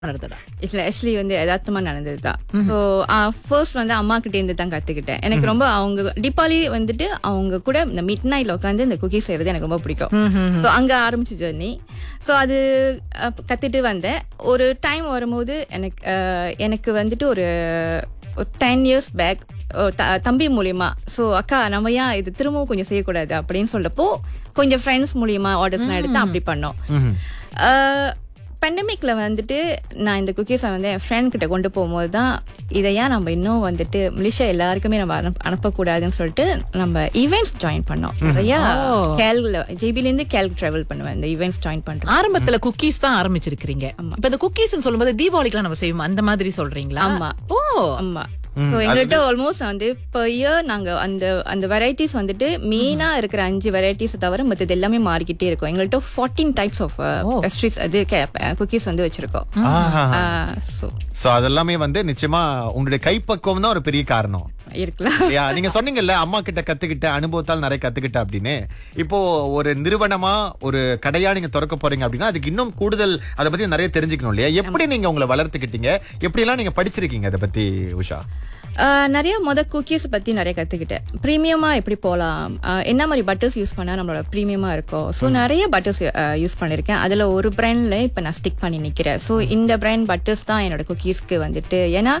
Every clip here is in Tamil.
நடந்ததா இல்ல ஆக்சுவலி வந்து யதார்த்தமா நடந்தது தான் ஸோ ஃபர்ஸ்ட் வந்து அம்மா கிட்ட இருந்து தான் கத்துக்கிட்டேன் எனக்கு ரொம்ப அவங்க தீபாவளி வந்துட்டு அவங்க கூட இந்த மிட் நைட்ல உட்காந்து இந்த குக்கி செய்யறது எனக்கு ரொம்ப பிடிக்கும் ஸோ அங்க ஆரம்பிச்சு ஜெர்னி ஸோ அது அஹ், கத்துட்டு வந்தேன் ஒரு டைம் வரும்போது எனக்கு அஹ், எனக்கு வந்துட்டு ஒரு டென் இயர்ஸ் பேக் தம்பி மூலியமா ஸோ அக்கா நம்ம ஏன் இது திரும்பவும் கொஞ்சம் செய்யக்கூடாது அப்படின்னு சொல்றப்போ கொஞ்சம் ஃப்ரெண்ட்ஸ் மூலியமா ஆர்டர்ஸ்லாம் எடுத்து அப்படி பண்ணோம் பெண்டமிக்ல வந்துட்டு நான் இந்த குக்கீஸை வந்து என் ஃப்ரெண்ட் கிட்ட கொண்டு போகும்போது தான் இதை ஏன் நம்ம இன்னும் வந்துட்டு மலேசியா எல்லாருக்குமே நம்ம அனுப்ப அனுப்பக்கூடாதுன்னு சொல்லிட்டு நம்ம ஈவெண்ட்ஸ் ஜாயின் பண்ணோம் நிறையா கேல்ல ஜேபில இருந்து கேல் டிராவல் பண்ணுவேன் இந்த ஈவெண்ட்ஸ் ஜாயின் பண்றேன் ஆரம்பத்துல குக்கீஸ் தான் ஆரம்பிச்சிருக்கீங்க இப்ப இந்த குக்கீஸ் சொல்லும்போது தீபாவளிக்குலாம் நம்ம செய்வோம் அந்த மாதிரி சொல்றீங்களா ஆமா. ஓ ஆமா ஸோ எங்கள்கிட்ட ஆல்மோஸ்ட் வந்து இப்போ இயர் நாங்க அந்த அந்த வெரைட்டிஸ் வந்துட்டு மெயினா இருக்கிற அஞ்சு வெரைட்டிஸ் தவிர மற்றது எல்லாமே மாறிக்கிட்டே இருக்கும் எங்கள்கிட்ட ஃபார்ட்டீன் டைப்ஸ் ஆஃப் பெஸ்ட்ரீஸ் அது குக்கீஸ் வந்து வச்சிருக்கோம் ஸோ சோ அதெல்லாமே வந்து நிச்சயமா உங்களுடைய கைப்பக்குவம் தான் ஒரு பெரிய காரணம் இருக்கலாம் இல்லையா நீங்க சொன்னீங்கல்ல அம்மா கிட்ட கத்துக்கிட்ட அனுபவத்தால் நிறைய கத்துக்கிட்ட அப்படின்னு இப்போ ஒரு நிறுவனமா ஒரு கடையா நீங்க திறக்க போறீங்க அப்படின்னா அதுக்கு இன்னும் கூடுதல் அதை பத்தி நிறைய தெரிஞ்சுக்கணும் இல்லையா எப்படி நீங்க உங்களை வளர்த்துக்கிட்டீங்க எப்படி எல்லாம் நீங்க படிச்சிருக்கீங்க அதை பத்தி உஷா ஆஹ் நிறைய மொத குக்கீஸ் பத்தி நிறைய கத்துக்கிட்டேன் ப்ரீமியமா எப்படி போலாம் ஆஹ் என்ன மாதிரி பட்டர்ஸ் யூஸ் பண்ணா நம்மளோட ப்ரீமியமா இருக்கும் ஸோ நிறைய பட்டர்ஸ் யூஸ் பண்ணிருக்கேன் அதுல ஒரு பிராண்ட்ல இப்ப நான் ஸ்டிக் பண்ணி நிக்கிறேன் ஸோ இந்த பிராண்ட் பட்டர்ஸ் தான் என்னோட குக்கீஸ்க்கு வந்துட்டு ஏன்னா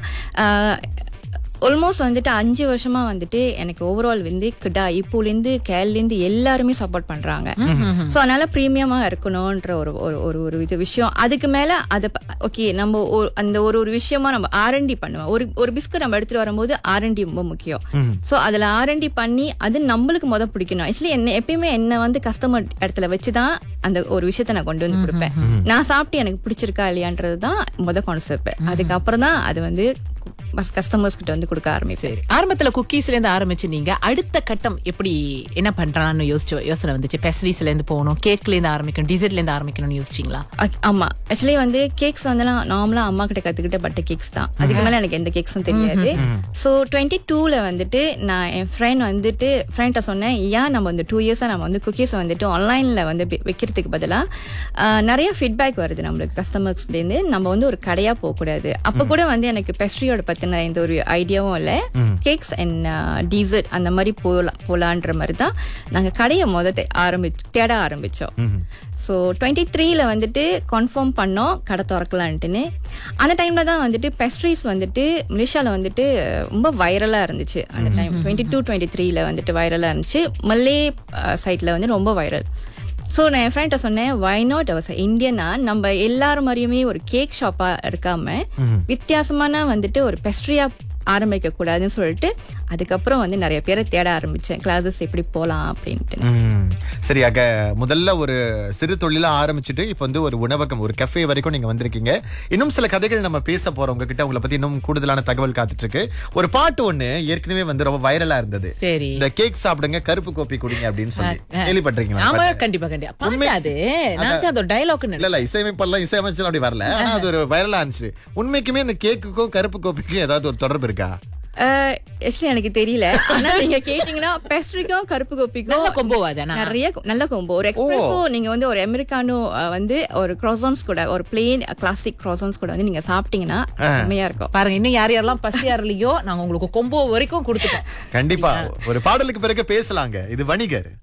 ஆல்மோஸ்ட் வந்துட்டு அஞ்சு வருஷமா வந்துட்டு எனக்கு ஓவரால் வந்து கிடா இப்போலேருந்து கேல்லேருந்து எல்லாருமே சப்போர்ட் பண்றாங்க ஸோ அதனால ப்ரீமியமா இருக்கணும்ன்ற ஒரு ஒரு ஒரு ஒரு இது விஷயம் அதுக்கு மேல அதை ஓகே நம்ம ஒரு- அந்த ஒரு ஒரு விஷயமா நம்ம ஆர்என்டி பண்ணுவோம் ஒரு ஒரு பிஸ்கட் நம்ம எடுத்துட்டு வரும்போது ஆர்என்டி ரொம்ப முக்கியம் ஸோ அதுல ஆர்என்டி பண்ணி அது நம்மளுக்கு முத பிடிக்கணும் ஆக்சுவலி என்ன எப்பயுமே என்ன வந்து கஸ்டமர் இடத்துல வச்சுதான் அந்த ஒரு விஷயத்த நான் கொண்டு வந்து கொடுப்பேன் நான் சாப்பிட்டு எனக்கு பிடிச்சிருக்கா இல்லையான்றது தான் முத கான்செப்ட் அதுக்கப்புறம் தான் அது வந்து கஸ்டமர்ஸ் கிட்ட வந்து கொடுக்க ஆரம்பிச்சு சரி ஆரம்பத்துல குக்கீஸ்ல இருந்து ஆரம்பிச்சு நீங்க அடுத்த கட்டம் எப்படி என்ன பண்றான்னு யோசிச்சு யோசனை வந்துச்சு பெஸ்ட்ரீஸ்ல இருந்து போகணும் கேக்ல இருந்து ஆரம்பிக்கணும் டிசர்ட்ல இருந்து ஆரம்பிக்கணும்னு யோசிச்சீங்களா அக்- ஆமா ஆக்சுவலி வந்து கேக்ஸ் வந்து நான் நார்மலா அம்மா கிட்ட கத்துக்கிட்ட பட்ட கேக்ஸ் தான் அதுக்கு மேல எனக்கு எந்த கேக்ஸும் தெரியாது ஸோ டுவெண்ட்டி டூல வந்துட்டு நான் என் ஃப்ரெண்ட் வந்துட்டு ஃப்ரெண்ட்ட சொன்னேன் ஏன் நம்ம வந்து டூ இயர்ஸா நம்ம வந்து குக்கீஸ் வந்துட்டு ஆன்லைன்ல வந்து வி- விக்கிறதுக்கு பதிலா ஆஹ், நிறைய ஃபீட்பேக் வருது நம்மளுக்கு கஸ்டமர்ஸ்ல இருந்து நம்ம வந்து ஒரு கடையா போக கூடாது அப்ப கூட வந்து எனக்கு பெஸ்ட்ரியோட பத்தின எந்த ஒரு ஐடியாவும் இல்லை கேக்ஸ் அண்ட் டீசர்ட் அந்த மாதிரி போலாம் போலான்ற மாதிரி தான் நாங்க கடையை முத தே- ஆரம்பிச்சு தேட ஆரம்பிச்சோம் ஸோ டுவெண்ட்டி த்ரீல வந்துட்டு கன்ஃபார்ம் பண்ணோம் கடை திறக்கலான்ட்டுன்னு அந்த டைம்ல தான் வந்துட்டு பெஸ்ட்ரீஸ் வந்துட்டு மலேசியாவில் வந்துட்டு ரொம்ப வைரலாக இருந்துச்சு அந்த டைம் டுவெண்ட்டி டூ டுவெண்ட்டி த்ரீல வந்துட்டு வைரலாக இருந்துச்சு மல்லே சைட்டில் வந்து ரொம்ப வைரல் ஸோ நான் என் ஃப்ரெண்ட்ட சொன்னேன் வை நாட் அவர்ஸ் இந்தியனா நம்ம எல்லாரும் மாதிரியுமே ஒரு கேக் ஷாப்பாக இருக்காம வித்தியாசமான வந்துட்டு ஒரு பெஸ்ட்ரியா ஆரம்பிக்க கூடாதுன்னு சொல்லிட்டு அதுக்கப்புறம் வந்து நிறைய பேரை தேட ஆரம்பிச்சேன் கிளாஸஸ் எப்படி போகலாம் அப்படின்ட்டு ம். சரி ஆக முதல்ல ஒரு சிறு தொழிலா ஆரம்பிச்சுட்டு இப்போ வந்து ஒரு உணவகம் ஒரு கஃபே வரைக்கும் நீங்க வந்திருக்கீங்க இன்னும் சில கதைகள் நம்ம பேச போறோம் உங்ககிட்ட உங்களை பத்தி இன்னும் கூடுதலான தகவல் காத்துட்டு இருக்கு ஒரு பாட்டு ஒண்ணு ஏற்கனவே வந்து ரொம்ப வைரலா இருந்தது சரி இந்த கேக் சாப்பிடுங்க கருப்பு கோப்பி குடிங்க அப்படின்னு சொல்லி கேள்விப்பட்டிருக்கீங்களா ஆமா பாட்டு? கண்டிப்பா கண்டிப்பா உண்மை- பாட்டு அது நான் அதோட டைலாக் இல்ல இல்ல இசையமைப்பெல்லாம் இசையமைச்சல் அப்படி வரல ஆனா அது ஒரு வைரலா இருந்துச்சு உண்மைக்குமே இந்த கேக்குக்கும் கருப்பு கோப்பிக்கும் ஏதாவது ஒரு தொடர்பு இருக்கா ஆக்சுவலி எனக்கு தெரியல ஆனா நீங்க கேட்டீங்கன்னா பெஸ்ட்ரிக்கும் கருப்பு கோப்பிக்கும் நல்ல combo அதானா? நிறைய co- நல்ல கோம்போ ஒரு எக்ஸ்பிரஸோ நீங்க வந்து ஒரு அமெரிக்கானோ வந்து ஒரு க்ராசான்ஸ் கூட ஒரு பிளேன் கிளாசிக் க்ராசான்ஸ் கூட வந்து நீங்க சாப்பிட்டீங்கன்னா செம்மையா இருக்கும் பாருங்க இன்னும் யார் யாரெல்லாம் பசியா இல்லையோ நாங்க உங்களுக்கு கொம்போ வரைக்கும் கொடுத்துட்டோம் கண்டிப்பா ஒரு பாடலுக்கு பிறகு பேசலாங்க இது வணிகர்